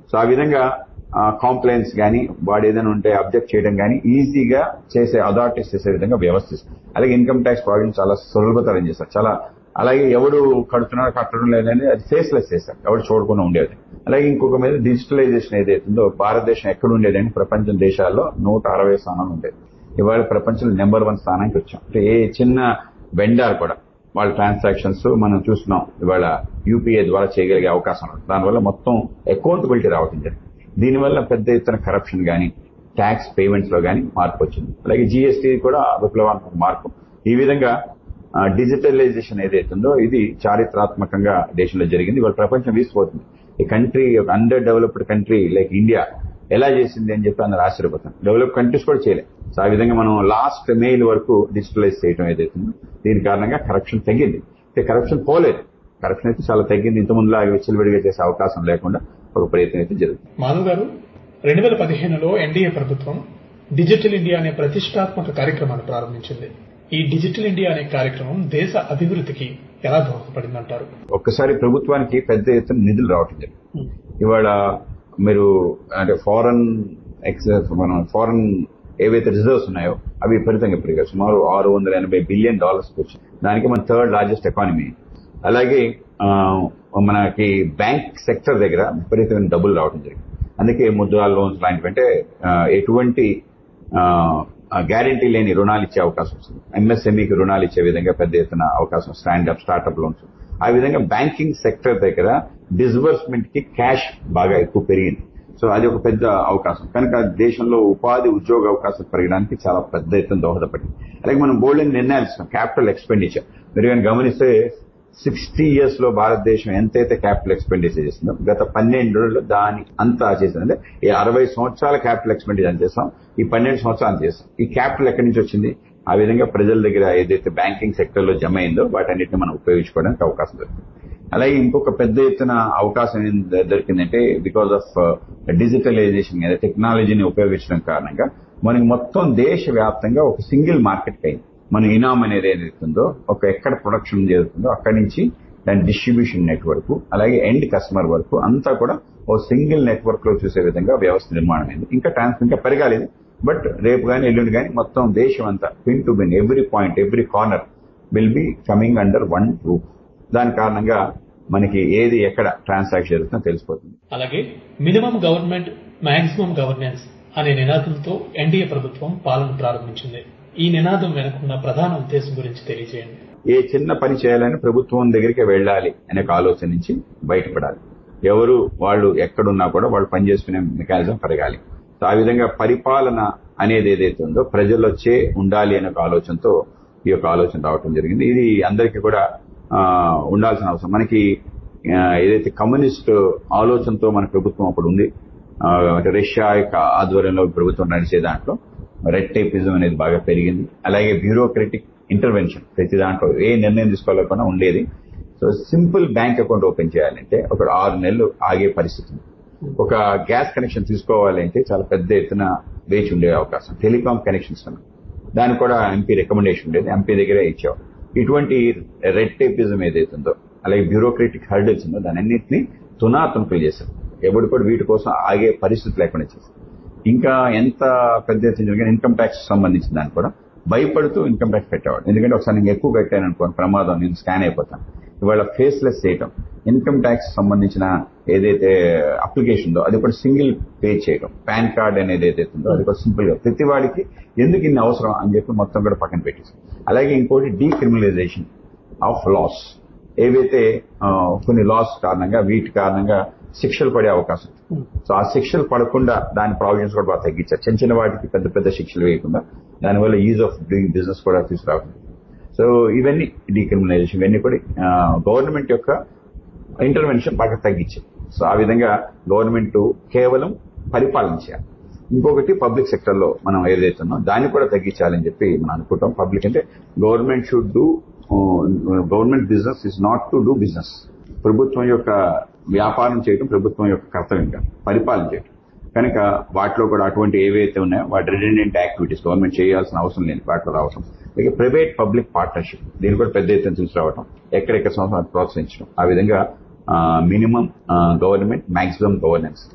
So ఆ విధంగా compliance కానీ వాడు ఏదైనా ఉంటే అబ్జెక్ట్ చేయడం కానీ ఈజీగా చేసే అథారిటీస్ చేసే విధంగా వ్యవస్థిస్తారు అలాగే ఇన్కమ్ ట్యాక్స్ ప్రాబ్లమ్ చాలా సులభతరం చేస్తారు చాలా అలాగే ఎవడు కడుతున్నాడో కట్టడం లేదని అది ఫేస్లెస్ చేస్తారు ఎవడు చూడకుండా ఉండేది అలాగే ఇంకొక మీద డిజిటలైజేషన్ ఏదైతుందో భారతదేశం ఎక్కడ ఉండేదని ప్రపంచం దేశాల్లో నూట అరవై స్థానాలు ఉండేది ఇవాళ ప్రపంచంలో నెంబర్ వన్ స్థానానికి వచ్చాం అంటే ఏ చిన్న వెండార్ కూడా వాళ్ళ ట్రాన్సాక్షన్స్ మనం చూస్తున్నాం ఇవాళ యూపీఐ ద్వారా చేయగలిగే అవకాశం ఉంది దానివల్ల మొత్తం అకౌంటబిలిటీ రావటం జరిగింది దీనివల్ల పెద్ద ఎత్తున కరప్షన్ కానీ ట్యాక్స్ పేమెంట్స్ లో కానీ మార్పు వచ్చింది అలాగే జీఎస్టీ కూడా విప్లవాత్మక మార్పు ఈ విధంగా డిజిటలైజేషన్ ఏదైతుందో ఇది చారిత్రాత్మకంగా దేశంలో జరిగింది ఇవాళ ప్రపంచం వీసిపోతుంది ఈ country under developed country like India ఎలా చేసింది అని చెప్పి అందరు ఆశ్చర్యపోతాం డెవలప్ కంట్రీస్ కూడా చేయలేదు సో ఆ విధంగా మనం లాస్ట్ మెయిల్ వరకు డిజిటలైజ్ చేయడం ఏదైతుందో దీని కారణంగా కరప్షన్ తగ్గింది అయితే కరప్షన్ పోలేదు కరప్షన్ అయితే చాలా తగ్గింది ఇంతకుముందులాగా విచ్చలవిడిగా చేసే అవకాశం లేకుండా ఒక ప్రయత్నం అయితే జరుగుతుంది మాధవ్ గారు రెండు వేల పదిహేనులో ఎన్డీఏ ప్రభుత్వం డిజిటల్ ఇండియా అనే ప్రతిష్టాత్మక కార్యక్రమాన్ని ప్రారంభించింది ఈ డిజిటల్ ఇండియా అనే కార్యక్రమం దేశ అభివృద్ధికి ఎలా దోహదపడిందంటారు ఒక్కసారి ప్రభుత్వానికి పెద్ద ఎత్తున నిధులు రావటం జరిగింది ఇవాళ మీరు అంటే ఫారెన్ ఎక్సెస్ మన ఫారెన్ ఏవైతే రిజర్వ్స్ ఉన్నాయో అవి విపరీతంగా పెరిగాయి సుమారు ఆరు వందల ఎనభై బిలియన్ డాలర్స్ వచ్చింది దానికి మన థర్డ్ లార్జెస్ట్ ఎకానమీ అలాగే ఆ, మనకి బ్యాంక్ సెక్టర్ దగ్గర విపరీతమైన డబ్బులు రావడం జరిగింది అందుకే ముద్రా లోన్స్ లాంటివి అంటే ఆ, ఎటువంటి గ్యారంటీ లేని రుణాలు ఇచ్చే అవకాశం వస్తుంది ఎంఎస్ఎంఈకి రుణాలు ఇచ్చే విధంగా పెద్ద ఎత్తున అవకాశం స్టాండప్ స్టార్ట్అప్ లోన్స్ ఆ విధంగా బ్యాంకింగ్ సెక్టర్ దగ్గర డిస్బర్స్మెంట్ కి క్యాష్ బాగా ఎక్కువ పెరిగింది సో అది ఒక పెద్ద అవకాశం కనుక దేశంలో ఉపాధి ఉద్యోగ అవకాశాలు పెరగడానికి చాలా పెద్ద ఎత్తున దోహదపడింది అలాగే మనం బోల్డెన్ నిర్ణయాలు ఇస్తాం క్యాపిటల్ ఎక్స్పెండిచర్ మీరు కానీ గమనిస్తే సిక్స్టీ ఇయర్స్ లో భారతదేశం ఎంతైతే క్యాపిటల్ ఎక్స్పెండిచర్ చేసిందో గత పన్నెండు దాని అంతా చేసింది అంటే ఈ అరవై సంవత్సరాల క్యాపిటల్ ఎక్స్పెండిచర్ చేస్తాం ఈ పన్నెండు సంవత్సరాలు చేస్తాం ఈ క్యాపిటల్ ఎక్కడి నుంచి వచ్చింది ఆ విధంగా ప్రజల దగ్గర ఏదైతే బ్యాంకింగ్ సెక్టర్ లో జమ అయిందో వాటన్నిటిని మనం ఉపయోగించుకోవడానికి అవకాశం దొరికింది అలాగే ఇంకొక పెద్ద ఎత్తున అవకాశం ఏం ద- దొరికిందంటే బికాస్ ఆఫ్ డిజిటలైజేషన్ లేదా టెక్నాలజీని ఉపయోగించడం కారణంగా మనకి మొత్తం దేశవ్యాప్తంగా ఒక సింగిల్ మార్కెట్ అయింది మన ఇనామ్ అనేది ఏదైతుందో ఒక ఎక్కడ ప్రొడక్షన్ జరుగుతుందో అక్కడి నుంచి దాని డిస్ట్రిబ్యూషన్ నెట్వర్క్ అలాగే ఎండ్ కస్టమర్ వరకు అంతా కూడా ఓ సింగిల్ నెట్వర్క్ లో చూసే విధంగా వ్యవస్థ నిర్మాణం అయింది ఇంకా ట్రాన్స్ ఇంకా పెరగాలి ఇది. బట్ రేపు కానీ ఎల్లుండి కానీ మొత్తం దేశం అంతా pin to pin every point every corner will be coming under one roof దాని కారణంగా మనకి ఏది ఎక్కడ ట్రాన్సాక్షన్ జరుగుతుందో తెలిసిపోతుంది అలాగే మినిమం గవర్నమెంట్ మాక్సిమం గవర్నెన్స్ అనే నినాదంతో ఎన్డీఏ ప్రభుత్వం పాలన ప్రారంభించింది ఈ నినాదం వెనుకున్న ప్రధాన ఉద్దేశం గురించి తెలియజేయండి ఏ చిన్న పని చేయాలని ప్రభుత్వం దగ్గరికి వెళ్ళాలి అనే ఒక ఆలోచన నుంచి బయటపడాలి ఎవరు వాళ్ళు ఎక్కడున్నా కూడా వాళ్ళు పనిచేసుకునే మెకానిజం పెరగాలి సో ఆ విధంగా పరిపాలన అనేది ఏదైతే ఉందో ప్రజలొచ్చే ఉండాలి అనే ఒక ఆలోచనతో ఈ యొక్క ఆలోచన రావటం జరిగింది ఇది అందరికీ కూడా ఆ, ఉండాల్సిన అవసరం మనకి ఆ, ఏదైతే కమ్యూనిస్ట్ ఆలోచనతో మన ప్రభుత్వం అప్పుడు ఉంది ఆ, అంటే రష్యా యొక్క ఆధ్వర్యంలో ప్రభుత్వం నడిచే దాంట్లో రెడ్ టేపిజం అనేది బాగా పెరిగింది అలాగే బ్యూరోక్రటిక్ ఇంటర్వెన్షన్ ప్రతి దాంట్లో ఏ నిర్ణయం తీసుకోలేకుండా ఉండేది so simple bank account open చేయాలంటే ఒక ఆరు నెలలు ఆగే పరిస్థితి ఉంది. ఒక గ్యాస్ కనెక్షన్ తీసుకోవాలంటే చాలా పెద్ద ఎత్తున వేచి ఉండే అవకాశం టెలికాం కనెక్షన్స్ ఉన్నాయి దానికి కూడా ఎంపీ రికమెండేషన్ ఉండేది ఎంపీ దగ్గరే ఇచ్చేవారు ఇటువంటి రెడ్ టేపిజం ఏదైతుందో అలాగే బ్యూరోక్రటిక్ హర్డల్స్ ఉందో దాని అన్నింటినీ తునాతునకులు చేశారు ఎవడు కూడా వీటి కోసం ఆగే పరిస్థితి లేకుండా చేశారు ఇంకా ఎంత పెద్ద ఎత్తున జరిగిన ఇన్కమ్ ట్యాక్స్ సంబంధించిన దాన్ని కూడా భయపడుతూ ఇన్కమ్ ట్యాక్స్ పెట్టేవాడు ఎందుకంటే ఒకసారి నేను ఎక్కువ కట్టాను అనుకోని ప్రమాదం నేను స్కాన్ అయిపోతాను ఇవాళ ఫేస్లెస్ చేయటం ఇన్కమ్ ట్యాక్స్ సంబంధించిన ఏదైతే అప్లికేషన్ ఉందో అది కూడా సింగిల్ పే చేయడం పాన్ కార్డ్ అనేది ఏదైతే ఉందో అది కూడా సింపుల్ గా ప్రతి వాడికి ఎందుకు ఇన్ని అవసరం అని చెప్పి మొత్తం కూడా పక్కన పెట్టేసి అలాగే ఇంకోటి డీక్రిమినలైజేషన్ ఆఫ్ లాస్ ఏవైతే ఆ, కొన్ని లాస్ కారణంగా వీటి కారణంగా శిక్షలు పడే అవకాశం ఉంది. సో ఆ శిక్షలు పడకుండా దాని ప్రావిజన్స్ కూడా బాగా తగ్గించారు చిన్న చిన్న వాటికి పెద్ద పెద్ద శిక్షలు వేయకుండా దానివల్ల ఈజ్ ఆఫ్ డూయింగ్ బిజినెస్ కూడా తీసుకురావడం సో ఇవన్నీ డీక్రిమినలైజేషన్ ఇవన్నీ కూడా గవర్నమెంట్ యొక్క ఇంటర్వెన్షన్ బాగా తగ్గించాయి సో ఆ విధంగా గవర్నమెంట్ కేవలం పరిపాలన చేయాలి ఇంకొకటి పబ్లిక్ సెక్టర్ లో మనం ఏదైతే ఉన్నో దాన్ని కూడా తగ్గించాలని చెప్పి మనం అనుకుంటాం పబ్లిక్ అంటే government should do government business is not to do business ప్రభుత్వం యొక్క వ్యాపారం చేయడం ప్రభుత్వం యొక్క కర్తవ్యం కాదు పరిపాలన చేయడం కనుక వాటిలో కూడా అటువంటి ఏవైతే ఉన్నాయో వాటి రిడెండెంట్ యాక్టివిటీస్ గవర్నమెంట్ చేయాల్సిన అవసరం లేని వాటిలో రావటం అలాగే ప్రైవేట్ పబ్లిక్ పార్ట్నర్షిప్ దీన్ని కూడా పెద్ద ఎత్తున తీసుకురావటం ఎక్కడెక్కడ సంవత్సరాలు ప్రోత్సహించడం ఆ విధంగా మినిమం గవర్నమెంట్ మాక్సిమం గవర్నెన్స్